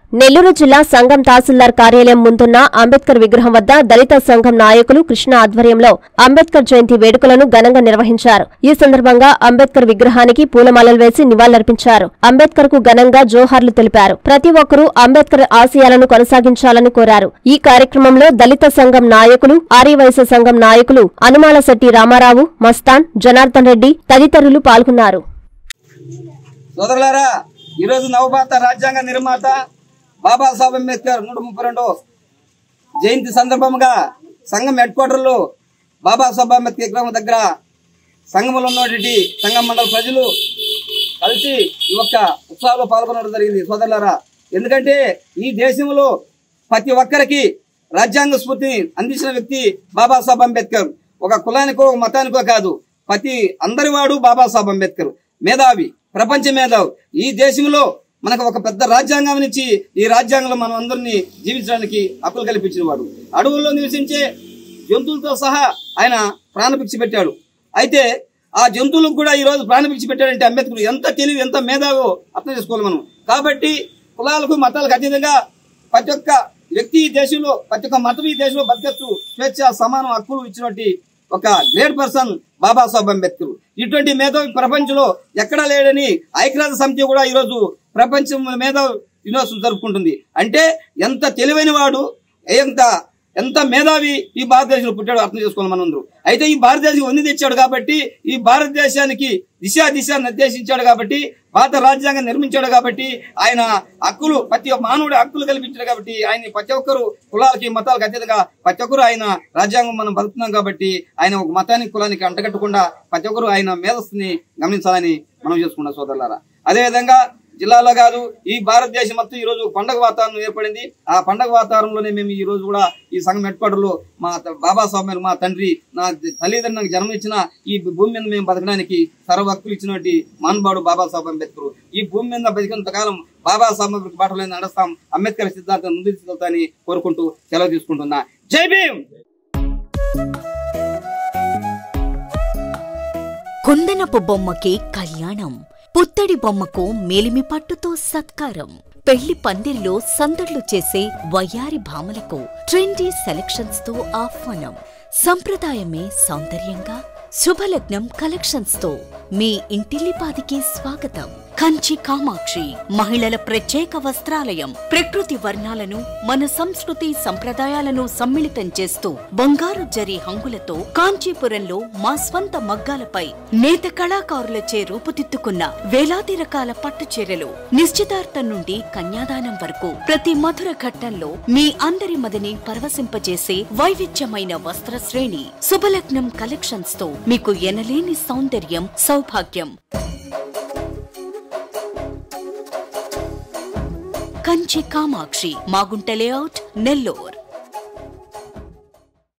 నెల్లూరు జిల్లా సంఘం తహసీల్దార్ కార్యాలయం ముందున్న అంబేద్కర్ విగ్రహం వద్ద దళిత సంఘం నాయకులు కృష్ణ ఆధ్వర్యంలో అంబేద్కర్ జయంతి వేడుకలను ఘనంగా నిర్వహించారు ఈ సందర్భంగా అంబేద్కర్ విగ్రహానికి పూలమాలలు వేసి నివాళులర్పించారు అంబేద్కర్ కు ఘనంగా జోహార్లు తెలిపారు ప్రతి ఒక్కరూ అంబేద్కర్ ఆశయాలను కొనసాగించాలని కోరారు ఈ కార్యక్రమంలో దళిత సంఘం నాయకులు ఆర్యవైశ్య సంఘం నాయకులు అనుమాలశెట్టి రామారావు మస్తాన్ జనార్దన్ రెడ్డి తదితరులు పాల్గొన్నారు సోదరులారా ఈరోజు నవభారత రాజ్యాంగ నిర్మాత బాబాసాహెబ్ అంబేద్కర్ నూట ముప్పై రెండో జయంతి సందర్భంగా సంఘం హెడ్ క్వార్టర్లో బాబాసాహెబ్ అంబేద్కర్ విగ్రహం దగ్గర సంఘంలో ఉన్నటువంటి సంఘం మండల ప్రజలు కలిసి ఈ యొక్క ఉత్సవాల్లో పాల్గొనడం జరిగింది సోదరులారా ఎందుకంటే ఈ దేశంలో ప్రతి ఒక్కరికి రాజ్యాంగ స్ఫూర్తిని అందించిన వ్యక్తి బాబాసాహెబ్ అంబేద్కర్ ఒక కులానికో ఒక మతానికో కాదు ప్రతి అందరి వాడు బాబాసాహెబ్ అంబేద్కర్ మేధావి ప్రపంచ మేధావి ఈ దేశంలో మనకు ఒక పెద్ద రాజ్యాంగం ఇచ్చి ఈ రాజ్యాంగంలో మనం అందరినీ జీవించడానికి హక్కులు కల్పించిన వాడు అడవుల్లో నివసించే జంతువులతో సహా ఆయన ప్రాణభిక్ష పెట్టాడు అయితే ఆ జంతువులకు కూడా ఈ రోజు ప్రాణభిక్ష పెట్టాడంటే అంబేద్కర్ ఎంత తెలివి ఎంత మేధావో అర్థం చేసుకోవాలి మనం కాబట్టి కులాలకు మతాలకు అతీతంగా ప్రతి ఒక్క వ్యక్తి ఈ దేశంలో ప్రతి ఒక్క మతం ఈ దేశంలో బతకచ్చు స్వేచ్ఛ సమానం హక్కులు ఇచ్చినటువంటి ఒక గ్రేట్ పర్సన్ బాబాసాహెబ్ అంబేద్కర్ ఇటువంటి మేధావి ప్రపంచంలో ఎక్కడా లేడని ఐక్యరాజ్య సమితి కూడా ఈరోజు ప్రపంచం మేధావి దినోత్సవం జరుపుకుంటుంది అంటే ఎంత తెలివైన వాడు ఎంత ఎంత మేధావి ఈ భారతదేశంలో పుట్టాడు అర్థం చేసుకోవాలి మనందరూ అయితే ఈ భారతదేశం వంది తెచ్చాడు కాబట్టి ఈ భారతదేశానికి దిశ దిశ నిర్దేశించాడు కాబట్టి భారత రాజ్యాంగం నిర్మించాడు కాబట్టి ఆయన హక్కులు ప్రతి ఒక్క మానవుడి హక్కులు కల్పించాడు కాబట్టి ఆయన ప్రతి ఒక్కరు కులాలకి మతాలకు అతీతంగా ప్రతి ఒక్కరు ఆయన రాజ్యాంగం మనం బతుకుతున్నాం కాబట్టి ఆయన ఒక మతానికి కులానికి అంటగట్టకుండా ప్రతి ఒక్కరు ఆయన మేధస్సుని గమనించాలని మనం చేసుకున్నాం సోదరులారా అదేవిధంగా జిల్లాలో కాదు ఈ భారతదేశం మొత్తం ఈ రోజు పండగ వాతావరణం ఏర్పడింది ఆ పండగ వాతావరణంలోనే మేము ఈ రోజు కూడా ఈ సంఘం హెడ్క్వార్టర్లో మా త- బాబాస్వామి మా తండ్రి నా తల్లిదండ్రులు నాకు జన్మనిచ్చిన ఈ భూమి మీద మేము బతకడానికి సర్వ హక్కులు ఇచ్చినటువంటి మానవాడు బాబాసాహెబ్ అంబేద్కర్ ఈ భూమి మీద బతికినంత కాలం బాబాసాహెబ్ అంబేద్కర్ బాటలో నడుస్తాం అంబేద్కర్ సిద్ధాంతం ముందు తీసుకెళ్తాని కోరుకుంటూ సెలవు తీసుకుంటున్నా జై భీమ్ కుందనపు బొమ్మకి కళ్యాణం పుత్తడి బొమ్మకు మేలిమి పట్టుతో సత్కారం పెళ్లి పందిరిలో సందడ్లు చేసే వయ్యారి భామలకు ట్రెండీ సెలక్షన్స్ తో ఆహ్వానం సంప్రదాయమే సౌందర్యంగా శుభలగ్నం కలెక్షన్స్ తో మీ ఇంటిల్లిపాదికి స్వాగతం కంచి కామాక్షి మహిళల ప్రత్యేక వస్త్రాలయం ప్రకృతి వర్ణాలను మన సంస్కృతి సంప్రదాయాలను సమ్మిళితం చేస్తూ బంగారు జరి హంగులతో కాంచీపురంలో మా స్వంత మగ్గాలపై నేత కళాకారులచే రూపుదిద్దుకున్న వేలాది రకాల పట్టు చీరలు నిశ్చితార్థం నుండి కన్యాదానం వరకు ప్రతి మధుర ఘట్టంలో మీ అందరి మదిని పరవశింపజేసే వైవిధ్యమైన వస్త్ర శ్రేణి శుభలగ్నం కలెక్షన్స్ తో మీకు ఎనలేని సౌందర్యం సౌభాగ్యం కంచి కామాక్షి మాగుంట లేఅవుట్ నెల్లూర్